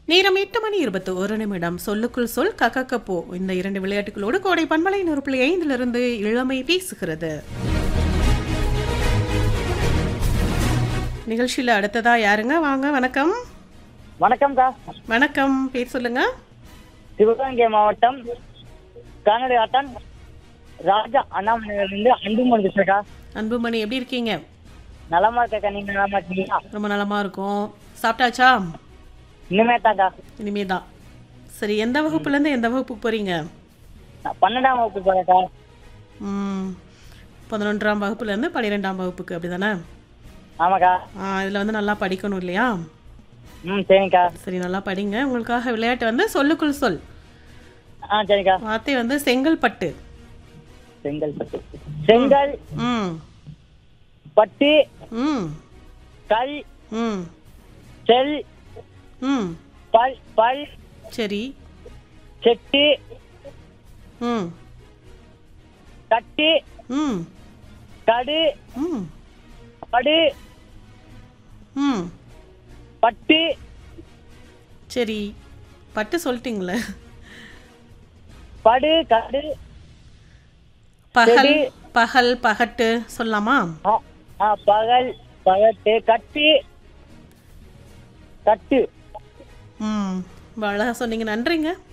நேரம் எட்டு மணி இருபத்தி ஒரு நிமிடம் சொல்லுக்குள் சொல் கக்கக்கப்போ இந்த இரண்டு விளையாட்டுகளோடு கோடை பண்பலை நூறு புள்ளி ஐந்திலிருந்து இளமை பேசுகிறது நிகழ்ச்சியில் அடுத்ததா யாருங்க வாங்க வணக்கம் வணக்கம்க்கா வணக்கம் பேர் சொல்லுங்க சிவகங்கை மாவட்டம் கானடி ஆட்டன் ராஜா அண்ணாமலையிலிருந்து அன்புமணி பேசுறக்கா அன்புமணி எப்படி இருக்கீங்க நலமா இருக்கக்கா நீங்க நலமா இருக்கீங்களா ரொம்ப நலமா இருக்கும் சாப்பிட்டாச்சா இனிமே தாக்கா இனிமே தான் சரி எந்த வகுப்புலேருந்து எந்த வகுப்புக்கு போறீங்க நான் பன்னெண்டாம் வகுப்பு போறேக்கா ம் பதினொன்றாம் வகுப்புலேருந்து பன்னிரெண்டாம் வகுப்புக்கு அப்படி தானே ஆமாக்கா இதில் வந்து நல்லா படிக்கணும் இல்லையா ம் சரிங்கக்கா சரி நல்லா படிங்க உங்களுக்காக விளையாட்டு வந்து சொல்லுக்குள் சொல் ஆ சரிக்கா வார்த்தை வந்து செங்கல்பட்டு செங்கல் பட்டு செங்கல் ம் பட்டு ம் கல் ம் செல் ம் பல் பல் சரி செட்டு ம் கட்டு ம் கடு ம் படு ம் பட்டு சரி பட்டு சொல்லிட்டீங்களே படு கடு பகல் சரி. பகல் பகட்டு சொல்லலாமா ஆ, ஆ பகல் பகட்டு கட்டு கட்டு ம் அழகாக சொன்னீங்க நன்றிங்க